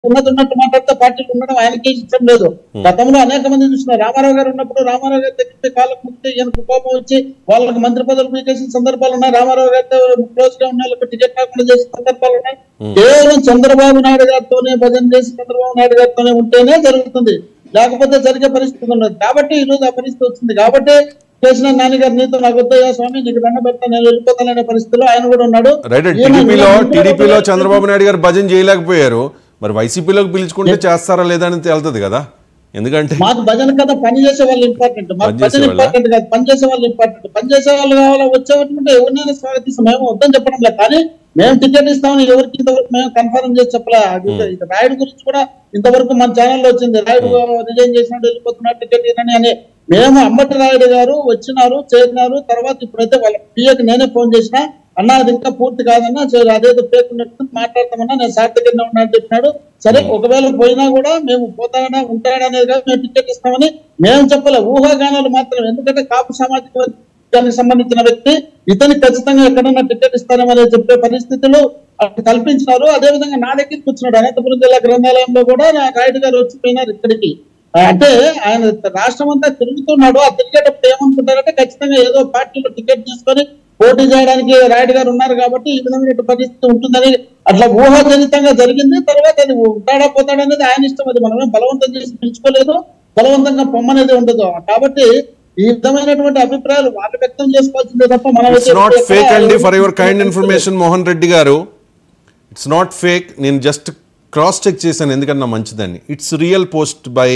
ఉన్నది ఉన్నట్టు మాట్లాడితే పార్టీలు ఉండడం ఆయనకి ఇష్టం లేదు గతంలో అనేక మంది చూస్తున్నారు రామారావు గారు ఉన్నప్పుడు రామారావు గారి దగ్గర కాలకు ముందే ఈయనకు కోపం వచ్చి వాళ్ళకి మంత్రి పదవులు పీకేసిన సందర్భాలు ఉన్నాయి రామారావు గారితో క్లోజ్ గా ఉన్న వాళ్ళకి టికెట్ రాకుండా చేసిన సందర్భాలు ఉన్నాయి కేవలం చంద్రబాబు నాయుడు గారితోనే భజన చేసి చంద్రబాబు నాయుడు గారితోనే ఉంటేనే జరుగుతుంది లేకపోతే జరిగే పరిస్థితి ఉండదు కాబట్టి ఈ రోజు ఆ పరిస్థితి వచ్చింది కాబట్టి చేసిన నాన్నగారు నీతో నాకు వద్దయ్యా స్వామి నీకు దండ పెడతా నేను వెళ్ళిపోతాననే పరిస్థితిలో ఆయన కూడా ఉన్నాడు రైట్ ఈయన టీడీపీలో ఈయన టీడీపీలో చంద్రబాబు నాయుడు గారు భజన చేయలేకపోయారు మరి వైసీపీలోకి పిలుచుకుంటే చేస్తారా లేదా అని తేలుతుంది కదా ఎందుకంటే మాకు భజన కదా పని చేసే వాళ్ళు ఇంపార్టెంట్ మాకు పని చేసే భజన వాళ్ళా? ఇంపార్టెంట్ కాదు పని చేసే వాళ్ళు ఇంపార్టెంట్ పని చేసే వాళ్ళు కావాలా వచ్చేటంటే ఎవరినైనా స్వాగతిస్తాం మేము వద్దని చెప్పడం లేదు కానీ మేము టికెట్ ఇస్తామని ఎవరికి ఇంతవరకు మేము కన్ఫర్మ్ చేసి చెప్పలే అది ఇది రాయుడు గురించి కూడా ఇంతవరకు మన ఛానల్లో వచ్చింది రాయుడు రిజైన్ చేసినట్టు వెళ్ళిపోతున్నారు టికెట్ ఇవ్వని అని మేము అంబటి రాయుడు గారు వచ్చినారు చేరినారు తర్వాత ఇప్పుడైతే వాళ్ళ పిఏకి నేనే ఫోన్ చేసిన అన్నా అది ఇంకా పూర్తి కాదన్నా సరే అదేదో పేర్కొన్నట్టు మాట్లాడతామన్నా నేను సార్ దగ్గరనే ఉన్నా అని చెప్పినాడు సరే ఒకవేళ పోయినా కూడా మేము పోతాడా ఉంటాడా అనేది కాదు మేము టికెట్ ఇస్తామని మేము చెప్పలే ఊహాగానాలు మాత్రం ఎందుకంటే కాపు సామాజిక వర్గానికి సంబంధించిన వ్యక్తి ఇతనికి ఖచ్చితంగా ఎక్కడన్నా టికెట్ ఇస్తారేమని చెప్పే పరిస్థితులు అక్కడ కల్పించినారు అదే విధంగా నా దగ్గరికి వచ్చినాడు అనంతపురం జిల్లా గ్రంథాలయంలో కూడా నా రాయుడు గారు వచ్చిపోయినారు ఇక్కడికి ఆ, అంటే ఆయన రాష్ట్రం అంతా తిరుగుతున్నాడు ఆ తిరిగేటప్పుడు ఏమనుకుంటారంటే ఖచ్చితంగా ఏదో పార్టీలో టికెట్ తీసుకొని పోటీ చేయడానికి రాయుడు గారు ఉన్నారు కాబట్టి ఈ విధమైన పరిస్థితి ఉంటుందని అట్లా ఊహాజనితంగా జరిగింది తర్వాత అది ఉంటాడా పోతాడా అనేది ఆయన ఇష్టం అది మనమే బలవంతం చేసి పిలుచుకోలేదు బలవంతంగా పొమ్మనేది ఉండదు కాబట్టి ఈ విధమైనటువంటి అభిప్రాయాలు వాళ్ళు వ్యక్తం చేసుకోవాల్సిందే తప్ప మనం ఇట్స్ నాట్ ఫేక్ అండి for your kind information Mohan Reddy garu it's not fake నేను జస్ట్ క్రాస్ చెక్ చేశాను ఎందుకన్నా మంచిదని it's real post by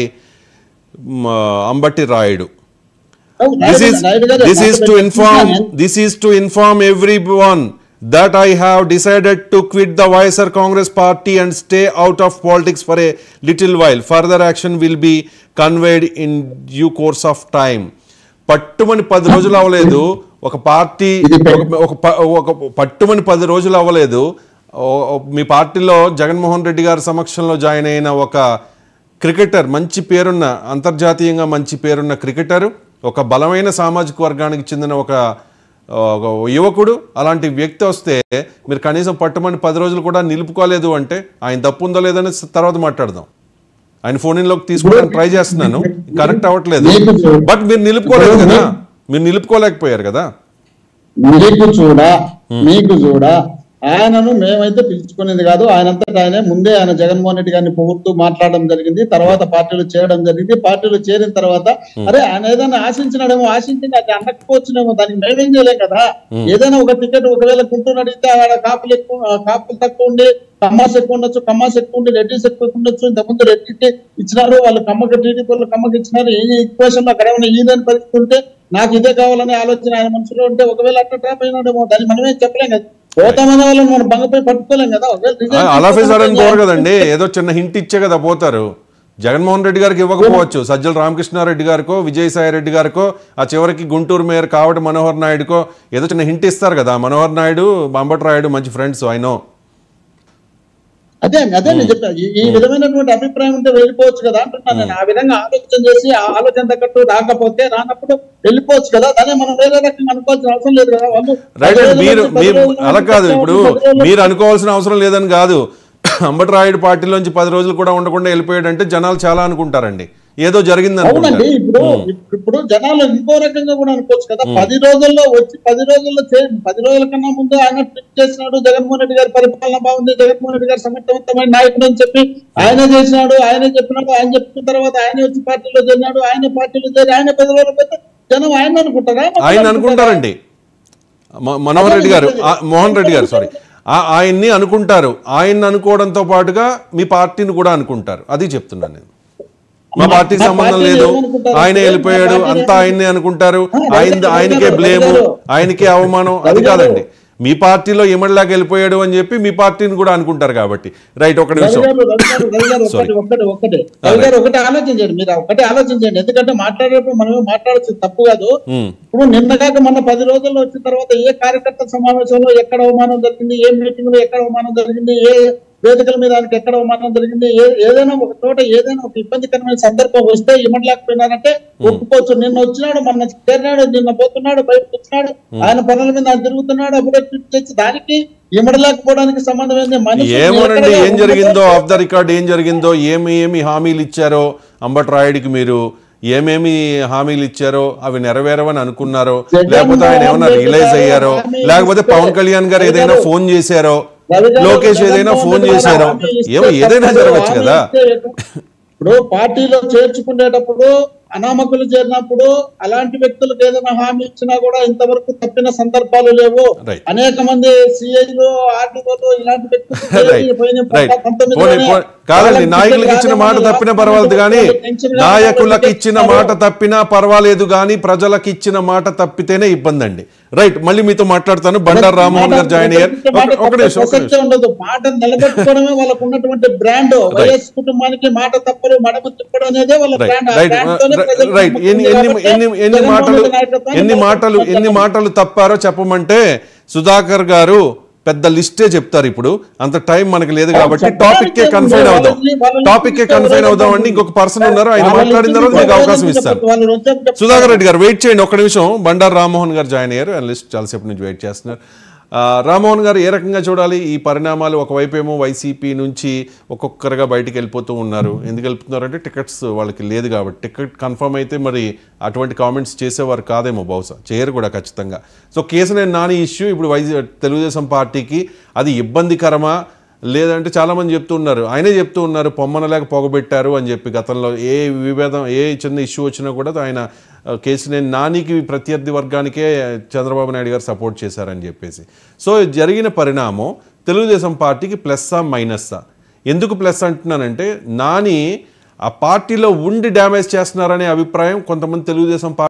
Ambati Rayudu this is this is to inform this is to inform everyone that I have decided to quit the Visor Congress party and stay out of politics for a little while. Further action will be conveyed in due course of time. పట్టుమని పది రోజులు అవ్వలేదు ఒక party ఒక- ఒక ప- ఒక పట్టుమని పది రోజులు అవ్వలేదు ఓ- ఓ- మీ పార్టీలో జగన్మోహన్ రెడ్డి గారి సమక్షంలో జాయిన్ అయిన ఒక క్రికెటర్ మంచి పేరున్న అంతర్జాతీయంగా మంచి పేరున్న క్రికెటర్ ఒక బలమైన సామాజిక వర్గానికి చెందిన ఒక ఒక యువకుడు అలాంటి వ్యక్తి వస్తే మీరు కనీసం పట్టుమని పది రోజులు కూడా నిలుపుకోలేదు అంటే ఆయన తప్పు ఉందో లేదని తర్వాత మాట్లాడదాం ఆయన ఫోన్ ఇన్లోకి తీసుకోవడానికి ట్రై చేస్తున్నాను కరెక్ట్ అవ్వట్లేదు బట్ మీరు నిలుపుకోలేదు కదా మీరు నిలుపుకోలేకపోయారు కదా మీకు చూడ మీకు చూడ ఆయనను మేమైతే పిలుచుకునేది కాదు ఆయనంతటా ఆయనే ముందే ఆయన జగన్మోహన్ రెడ్డి గారిని పొగుడుతూ మాట్లాడడం జరిగింది తర్వాత పార్టీలో చేరడం జరిగింది పార్టీలో చేరిన తర్వాత అరే ఆయన ఏదైనా ఆశించినాడేమో ఆశించింది అది అనకపోవచ్చునేమో దానికి మేమేం చేయలేం కదా ఏదైనా ఒక టికెట్ ఒకవేళ గుంటూరు అడిగితే ఆడ కాపులు ఎక్కువ ఆ, కాపులు తక్కువ ఉండి కమ్మాస్ ఎక్కువ ఉండొచ్చు కమ్మాస్ ఎక్కువ ఉండి రెడ్డిస్ ఎక్కువ ఉండొచ్చు ఇంతకుముందు రెడ్డికి ఇచ్చినారు వాళ్ళు కమ్మకి టీడీపీ వాళ్ళు కమ్మకి ఇచ్చినారు ఈ ఈక్వేషన్ లో అక్కడ ఏమైనా ఈదని పరిస్థితి ఉంటే నాకు ఇదే కావాలనే ఆలోచన ఆయన మనసులో ఉంటే ఒకవేళ అట్లా ట్రాప్ అయినాడేమో దాన్ని మనమే చెప్పలేం కదా పోతామనే వాళ్ళని మనం బంగపై పట్టుకోలేం కదా ఒకవేళ resign అలా ఫేస్ చేసుకోకపోతే అనుకోరు కదండి ఏదో చిన్న హింట్ ఇచ్చే కదా పోతారు జగన్మోహన్ రెడ్డి గారికి ఇవ్వకపోవచ్చు సజ్జల రామకృష్ణారెడ్డి గారికో విజయసాయి రెడ్డి గారికో ఆ చివరికి గుంటూరు మేయర్ కావటి మనోహర్ నాయుడుకో ఏదో చిన్న హింట్ ఇస్తారు కదా మనోహర్ నాయుడు బాంబట్ రాయుడు మంచి ఫ్రెండ్స్ ఆయన అదే అదే నేను చెప్పా ఈ- ఈ విధమైనటువంటి అభిప్రాయం ఉంటే వెళ్ళిపోవచ్చు కదా అంటున్నాను నేను ఆ విధంగా ఆలోచన చేసి ఆ ఆలోచన తగ్గట్టు రాకపోతే రానప్పుడు వెళ్ళిపోవచ్చు కదా దాన్ని మనం వేరే రకంగా అనుకోవాల్సిన అవసరం లేదు కదా వాళ్ళు రైట్ పది అండి రోజుల మీరు నుంచి పది మీరు రోజుల అలా నుంచి కాదు పది ఇప్పుడు రోజుల మీరు అనుకోవాల్సిన అవసరం లేదని కాదు అంబటి రాయుడు పార్టీలోంచి పది రోజులు కూడా ఉండకుండా వెళ్ళిపోయాడంటే జనాలు చాలా అనుకుంటారండి ఏదో జరిగింది అవునండి అనుకుంటారు ఇప్పుడు ఇప్పుడు జనాలు ఇంకో రకంగా కూడా అనుకోవచ్చు కదా పది రోజుల్లో వచ్చి పది రోజుల్లో చే- పది రోజుల కన్నా ముందు ఆయన ట్వీట్ చేసినాడు జగన్మోహన్ రెడ్డి గారి పరిపాలన బాగుంది జగన్మోహన్ రెడ్డి గారు సమర్థవంతమైన నాయకుడు అని చెప్పి ఆయనే చేసినాడు ఆయనే చెప్పినాడు ఆయన చెప్పిన తర్వాత ఆయనే వచ్చి పార్టీలో చేరినాడు ఆయన పార్టీలో చేరి ఆయన పది రోజులు పోతే జనం ఆయన అనుకుంటారా ఆయన అనుకుంటారండి మ- మనోహర్ రెడ్డి గారు ఆ, మోహన్ రెడ్డి గారు సారీ ఆయన్ని అనుకుంటారు ఆయన్ని అనుకోవడంతో పాటుగా మీ పార్టీని కూడా అనుకుంటారు అది చెప్తున్నాను నేను మా పార్టీకి మా సంబంధం పార్టీని లేదు ఏమనుకుంటారు? ఆయనే మా వెళ్ళిపోయాడు పార్టీని అంతా ఆయన్నే అనుకుంటారు ఆ, ఆయన రవి గారు, ఆయనకే రవి బ్లేము గారు. ఆయనకే అవమానం అది రవి గారు. కాదండి మీ పార్టీలో ఇమడిలాగా వెళ్ళిపోయాడు అని చెప్పి మీ పార్టీని కూడా అనుకుంటారు కాబట్టి రైట్ ఒక రవి నిమిషం గారు, రవి గారు, రవి గారు, Sorry. ఒకటి ఒకటి ఒకటి రవి గారు ఒకటి ఆలోచించండి మీరు ఒకటి ఆలోచించండి ఎందుకంటే మాట్లాడేటప్పుడు మనమే మాట్లాడచ్చు తప్పు కాదు ఉమ్, ఇప్పుడు నిన్నగాక మొన్న పది రోజుల్లో వచ్చిన తర్వాత ఏ కార్యకర్త సమావేశంలో ఎక్కడ అవమానం జరిగింది ఏ మీటింగ్ లో ఎక్కడ అవమానం జరిగింది ఏ వేదికల మీద ఆయనకి ఎక్కడ అవమానం జరిగింది ఏ- ఏదైనా ఒక చోట ఏదైనా ఒక ఇబ్బందికరమైన సందర్భం వస్తే ఇవ్వలేకపోయినారంటే ఒప్పుకోవచ్చు నిన్న వచ్చినాడు మొన్న చేరినాడు నిన్న పోతున్నాడు బయటకు వచ్చినాడు ఆయన పనుల మీద ఆయన తిరుగుతున్నాడు అప్పుడు ట్వీట్ చేసి దానికి ఇమ్మడలేకపోవడానికి సంబంధం ఏంది మనిషి ఏమోనండి ఎక్కడ ఏం జరిగిందో ఉండదు. ఆఫ్ ద రికార్డ్ ఏం జరిగిందో ఏమి ఏమి హామీలు ఇచ్చారో అంబట్ రాయుడికి మీరు ఏమేమి హామీలు ఇచ్చారో అవి నెరవేరవని అనుకున్నారో లేకపోతే ఆయన ఏమైనా రియలైజ్ అయ్యారో లేకపోతే పవన్ కళ్యాణ్ గారు ఏదైనా ఫోన్ చేశారో రవి గారు లోకేష్ ఏదైనా జగన్మోహన్ ఫోన్ రెడ్డి గారు చేశారో హామీ ఇస్తే ఏమో ఏదైనా తప్పదు. జరగచ్చు హామీ కదా ఇస్తే ఇప్పుడు పార్టీలో చేర్చుకునేటప్పుడు అనామకులు చేరినప్పుడు అలాంటి వ్యక్తులకు ఏదైనా హామీ ఇచ్చినా కూడా ఇంతవరకు తప్పిన సందర్భాలు లేవు Right. అనేక మంది సిఐలు ఆర్డీఓలు ఇలాంటి వ్యక్తులు రైట్ చేరి పోయిన రైట్ పంతొమ్మిదిలోనే పోనీ, పోనీ. కాదండి వాళ్ళకి నాయకులకు ఇచ్చిన రాజకీయ మాట తప్పినా పర్వాలేదు కానీ టెన్షన్ నాయకులకు ఇచ్చిన ఇస్తారు. మాట తప్పినా పర్వాలేదు కానీ ప్రజలకు ఇచ్చిన మాట తప్పితేనే ఇబ్బంది అండి రైట్ మళ్ళీ మీతో మాట్లాడతాను బండారు రామ్మోహన్ గారు జాయిన్ అయ్యారు మాట ఒక- ఒక నిమిషం ఒక ప్రసక్తే నిమిషం ఉండదు మాట నిలబెట్టుకోవడమే వాళ్ళకు ఉన్నటువంటి బ్రాండ్ వైఎస్ కుటుంబానికి మాట తప్పరు మడమ తిప్పడం అనేదే వాళ్ళ రైట్ బ్రాండ్ ఆ రైట్ brand తోనే ప్రజలు రైట్ ఎన్ని నమ్ముతుంది ఎన్ని కాబట్టి ఎన్ని ఎన్ని జగన్మోహన్ మాటలు రెడ్డి నాయకత్వాన్ని ఎన్ని మాటలు ప్రజలు ఎన్ని మాటలు తప్పారో చెప్పమంటే సుధాకర్ గారు పెద్ద లిస్టే చెప్తారు ఇప్పుడు అంత టైం మనకి లేదు కాబట్టి చెప్పడానికి టాపిక్ కే ఏముంది? కన్ఫైన్ అవుదాం వాళ్ళని- వాళ్ళని టాపిక్ కే చూస్తే కన్ఫైన్ ఎవరైనా అవుదాం అండి ఇంకొక పర్సన్ ఉన్నారు ఆయన వాళ్ళని మాట్లాడిన తర్వాత మీకు చూస్తే అవకాశం ఎవరైనా ఇస్తాను చెప్పొచ్చు. వాళ్ళు రోజు చెప్తారు. సుధాకర్ రెడ్డి గారు వెయిట్ చేయండి ఒక్క నిమిషం బండారు రామ్మోహన్ గారు జాయిన్ అయ్యారు ఆయన లిస్ట్ చాలాసేపు నుంచి వెయిట్ చేస్తున్నారు ఆ, రామ్మోహన్ గారు ఏ రకంగా చూడాలి ఈ పరిణామాలు ఒకవైపు ఏమో వైసీపీ నుంచి ఒక్కొక్కరుగా బయటికి వెళ్ళిపోతూ ఉన్నారు ఎందుకు వెళ్ళిపోతున్నారంటే టికెట్స్ వాళ్ళకి లేదు కాబట్టి టికెట్ కన్ఫర్మ్ అయితే మరి అటువంటి కామెంట్స్ చేసేవారు కాదేమో బహుశా చేయరు కూడా ఖచ్చితంగా సో కేసునే నాని ఇష్యూ ఇప్పుడు వైసీ తెలుగుదేశం పార్టీకి అది ఇబ్బందికరమా లేదంటే చాలామంది చెప్తూ ఉన్నారు ఆయనే చెప్తూ ఉన్నారు పొమ్మనలేక పొగబెట్టారు అని చెప్పి గతంలో ఏ విభేదం ఏ చిన్న ఇష్యూ వచ్చినా కూడా ఆయన ఆ, కేసినేని నానికి ప్రత్యర్థి వర్గానికే చంద్రబాబు నాయుడు గారు సపోర్ట్ చేశారని చెప్పేసి సో జరిగిన పరిణామం తెలుగుదేశం పార్టీకి ప్లస్సా మైనస్సా ఎందుకు ప్లస్ అంటున్నానంటే నాని ఆ పార్టీలో ఉండి డ్యామేజ్ చేస్తున్నారనే అభిప్రాయం కొంతమంది తెలుగుదేశం పార్టీ